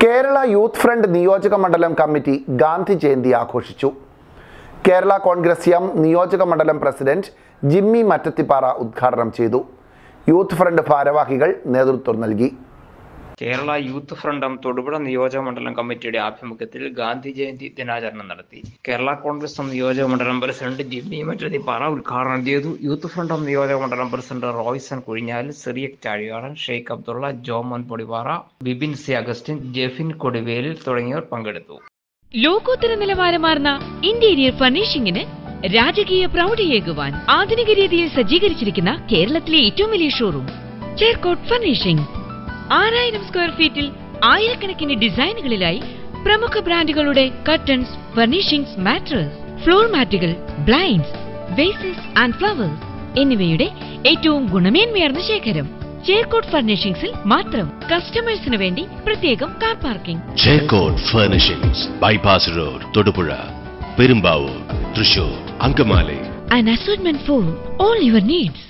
Kerala youth front നിയോജക മണ്ഡലം committee Gandhi Jayanti ആഘോഷിച്ചു കേരള കോൺഗ്രസ് എം നിയോജക മണ്ഡലം പ്രസിഡന്റ് ജിമ്മി മറ്റത്തിപ്പാറ ഉദ്ഘാടനം ചെയ്തു യൂത്ത് ഫ്രണ്ട് ഭാരവാഹികൾ നേതൃത്വം നൽകി കേരള യൂത്ത് ഫ്രണ്ടം തൊടുപുഴ നിയോജക മണ്ഡലം കമ്മിറ്റിയുടെ ആഭിമുഖ്യത്തിൽ ഗാന്ധി ജയന്തി ദിനാചരണം നടത്തി കേരള കോൺഗ്രസ് എം നിയോജക മണ്ഡലം പ്രസിഡന്റ് ജിമ്മി മറ്റതിപ്പാറ ഉദ്ഘാടനം ചെയ്തു യൂത്ത് ഫ്രണ്ടം നിയോജക മണ്ഡലം പ്രസിഡന്റ് റോയ്സൺ കുഴിഞ്ഞാൽ സിറിയക് ചാഴികാടൻ ഷെയ്ഖ് അബ്ദുള്ള ജോമോൻ പൊടിപ്പാറ ബിബിൻ സി അഗസ്റ്റിൻ ജെഫിൻ കൊടിവേലിൽ തുടങ്ങിയവർ പങ്കെടുത്തു ലോകോത്തര നിലവാരമാർന്ന ഇന്റീരിയർ ഫർണിഷിംഗിന് രാജകീയ പ്രൗഢിയേകുവാൻ ആധുനിക രീതിയിൽ സജ്ജീകരിച്ചിരിക്കുന്ന കേരളത്തിലെ ഏറ്റവും വലിയ ഷോറൂം ചേർക്കോട്ട് ഫർണിഷിംഗ് ആറായിരം സ്ക്വയർ ഫീറ്റിൽ ആയിരക്കണക്കിന് ഡിസൈനുകളിലായി പ്രമുഖ ബ്രാൻഡുകളുടെ കർട്ടൻസ് ഫർണിഷിംഗ്സ് മാട്രസ് ഫ്ലോർ മാറ്റുകൾ ബ്ലൈൻഡ്സ് വേസസ് ആൻഡ് ഫ്ലവേഴ്സ് എന്നിവയുടെ ഏറ്റവും ഗുണമേന്മയാർന്ന ശേഖരം ചേർക്കോട്ട് ഫർണിഷിംഗ്സിൽ മാത്രം കസ്റ്റമേഴ്സിന് വേണ്ടി പ്രത്യേകം car parking Chekkode furnishings bypass road Thodupuzha Perumbavoor Thrissur Angamaly an assortment for all your needs.